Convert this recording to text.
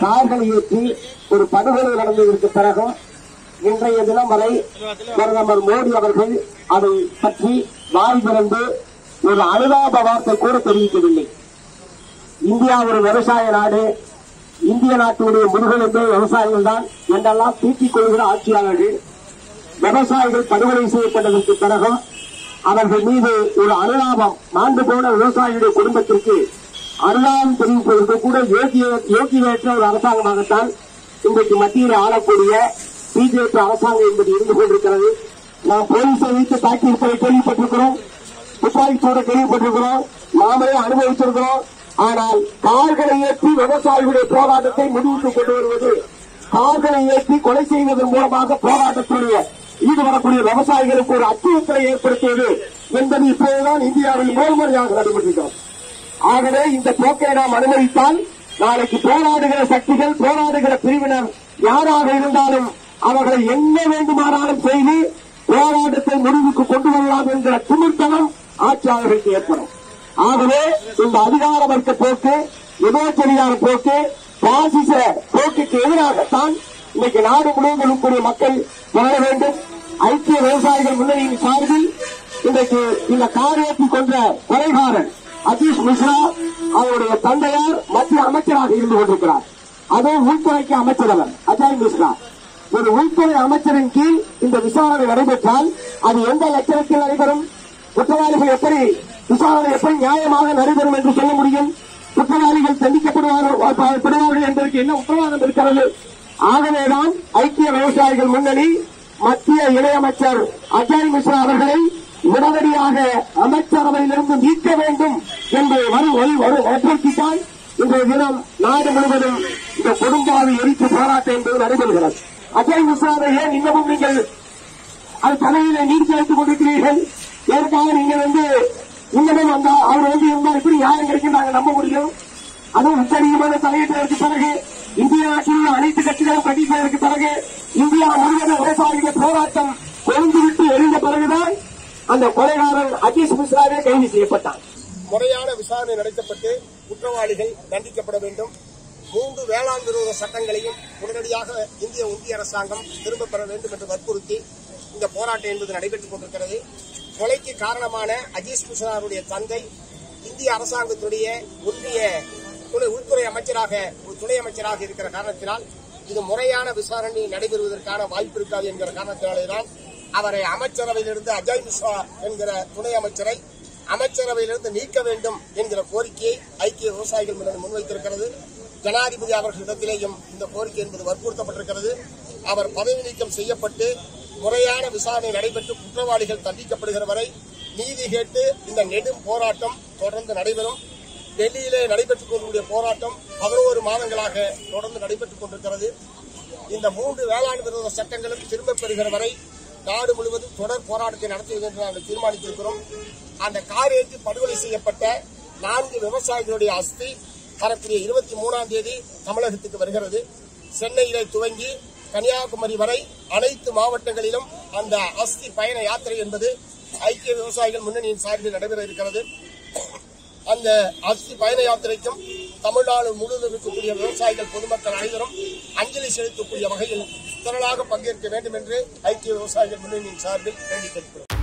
கார்களை ஏற்றி ஒரு படுகொலை நடந்ததற்கு பிறகும் இன்றைய தினம் வரை பிரதமர் மோடி அவர்கள் அதை பற்றி வாய் திறந்து ஒரு அனுதாப வார்த்தை கூட தெரிவிக்கவில்லை இந்தியா ஒரு விவசாய நாடு இந்திய நாட்டுடைய முதுகெலும்பே விவசாயிகள் தான் என்றெல்லாம் தீட்டிக் கொள்கிற ஆட்சியாளர்கள் விவசாயிகள் படுகொலை செய்யப்பட்டதற்கு பிறகும் அவர்கள் மீது ஒரு அனுதாபம் மாண்டு போன விவசாயிகளுடைய குடும்பத்திற்கு அனுதாபம் தெரிவிப்பதற்கு கூட யோகிய யோகியற்ற ஒரு அரசாங்கமாகத்தான் இன்றைக்கு மத்தியில் ஆளக்கூடிய பிஜேபி அரசாங்கம் என்பது இருந்து கொண்டிருக்கிறது நாம் போலீஸை வைத்து தாக்கியிருப்பதை கேள்விப்பட்டிருக்கிறோம் துப்பாக்கிச்சூட கேள்விப்பட்டிருக்கிறோம் நாமளே அனுபவித்திருக்கிறோம் ஆனால் கார்களை ஏற்றி விவசாயிகளுடைய போராட்டத்தை முடிவுக்கு கொண்டு வருவது கார்களை ஏற்றி கொலை செய்வதன் மூலமாக போராட்டத்துடைய ஈடுபடக்கூடிய விவசாயிகளுக்கு ஒரு அச்சுறுத்தலை ஏற்படுத்துவது என்பது இப்போதுதான் இந்தியாவில் முதல் முறையாக நடைபெற்றிருக்கிறது ஆகவே இந்த போக்கை நாம் அனுமதித்தால் நாளைக்கு போராடுகிற சக்திகள் போராடுகிற பிரிவினர் யாராக இருந்தாலும் அவர்களை என்ன வேண்டுமானாலும் செய்து போராட்டத்தை முடிவுக்கு கொண்டு வரலாம் என்கிற துணித்தனம் ஆட்சியாளர்களுக்கு ஏற்படும் ஆகவே இந்த அதிகார வர்க்க போக்கு விமோச்சரியான போக்கு பாசிச போக்குக்கு எதிராகத்தான் இன்னைக்கு நாடு முழுவதும் இருக்கக்கூடிய மக்கள் வாழ வேண்டும் ஐக்கிய விவசாயிகள் முன்னணியின் சார்பில் இன்றைக்கு இந்த காரியத்தை கொன்ற கொலைகாரன் அஜீஷ் மிஸ்ரா அவருடைய தந்தையார் மத்திய அமைச்சராக இருந்து கொண்டிருக்கிறார் அதுவும் உள்துறைக்கு அமைச்சர் அவர் அஜய் மிஸ்ரா ஒரு உள்துறை அமைச்சரின் கீழ் இந்த விசாரணை நடைபெற்றால் அது எந்த லட்சணத்தில் நடைபெறும் குற்றவாளிகள் எப்படி விசாரணை எப்படி நியாயமாக நடைபெறும் என்று சொல்ல முடியும் குற்றவாளிகள் தண்டிக்கப்படுவார்கள் படுவார்கள் என்பதற்கு என்ன உத்தரவாதம் இருக்கிறது ஆகவேதான் ஐக்கிய விவசாயிகள் முன்னணி மத்திய இணையமைச்சர் அஜய் மிஸ்ரா அவர்களை உடனடியாக அமைச்சரவையிலிருந்து நீக்க வேண்டும் என்பதை வரு வரு- வரு வற்புறுத்தித்தான் இன்றைய தினம் நாடு முழுவதும் இந்த கொடும்பாவி எரிப்பு போராட்டம் என்பது நடைபெறுகிறது அஜய் மிஸ்ராவை ஏன் இன்னமும் நீங்கள் அது தலையில நீடித்து வைத்துக் கொண்டிருக்கிறீர்கள் எதற்காக நீங்க வந்து இன்னமும் அந்த அவர் வந்து இருந்தால் எப்படி நியாயம் கிடைக்கும் நாங்க நம்ப முடியும் அதுவும் உச்சநீதிமன்ற தலையிட்டதற்கு பிறகு இந்திய நாட்டில் உள்ள அனைத்து கட்சிகளும் கண்டிப்பதற்கு பிறகு இந்தியா முழுவதும் விவசாயிகள் போராட்டம் கொழுந்து விட்டு எரிந்த பிறகுதான் அந்த கொலைகாரன் அஜீஷ் மிஸ்ராவே கைது செய்யப்பட்டான் முறையான விசாரணை நடத்தப்பட்டு குற்றவாளிகள் தண்டிக்கப்பட வேண்டும் மூன்று வேளாண் விரோத சட்டங்களையும் உடனடியாக இந்திய ஒன்றிய அரசாங்கம் திரும்பப் பெற வேண்டும் என்று வற்புறுத்தி இந்த போராட்டம் என்பது நடைபெற்றுக் கொண்டிருக்கிறது கொலைக்கு காரணமான அஜீஷ் மிஸ்ராருடைய தந்தை இந்திய அரசாங்கத்துடைய ஒன்றிய துணை உள்துறை அமைச்சராக ஒரு துணை அமைச்சராக இருக்கிற காரணத்தினால் இது முறையான விசாரணை நடைபெறுவதற்கான வாய்ப்பு இருக்காது என்கிற காரணத்தினாலேதான் அவரை அமைச்சரவையிலிருந்து அஜய் மிஸ்ரா என்கிற துணை அமைச்சரை அமைச்சரவையிலிருந்து நீக்க வேண்டும் என்கிற கோரிக்கையை ஐக்கிய விவசாயிகள் முன்னணி முன்வைத்திருக்கிறது ஜனாதிபதி அவர்களிடத்திலேயும் இந்த கோரிக்கை என்பது வற்புறுத்தப்பட்டிருக்கிறது அவர் பதவி நீக்கம் செய்யப்பட்டு முறையான விசாரணை நடைபெற்று குற்றவாளிகள் தண்டிக்கப்படுகிற வரை நீதி கேட்டு இந்த நெடும் போராட்டம் தொடர்ந்து நடைபெறும் டெல்லியிலே நடைபெற்றுக் கொண்டிருக்கிற போராட்டம் பதினோரு மாதங்களாக தொடர்ந்து நடைபெற்றுக் கொண்டிருக்கிறது இந்த மூன்று வேளாண் விரோத சட்டங்களும் திரும்பப் பெறுகிற வரை நாடு முழுவதும் தொடர் போராட்டத்தை நடத்துவது என்று நாங்கள் தீர்மானித்திருக்கிறோம் அந்த காரேற்றி படுகொலை செய்யப்பட்ட நான்கு விவசாயிகளுடைய அஸ்தி வரக்கூடிய இருபத்தி மூணாம் தேதி தமிழகத்துக்கு வருகிறது சென்னையிலே துவங்கி கன்னியாகுமரி வரை அனைத்து மாவட்டங்களிலும் அந்த அஸ்தி பயண யாத்திரை என்பது ஐக்கிய விவசாயிகள் முன்னணியின் சார்பில் நடைபெற இருக்கிறது அந்த அஸ்தி பயண யாத்திரைக்கும் தமிழ்நாடு முழுவதும் இருக்கக்கூடிய விவசாயிகள் பொதுமக்கள் அனைவரும் அஞ்சலி செலுத்தக்கூடிய வகையில் திரளாக பங்கேற்க வேண்டும் என்று ஐக்கிய விவசாயிகள் முன்னணியின் சார்பில் வேண்டிக் கேட்கிறோம்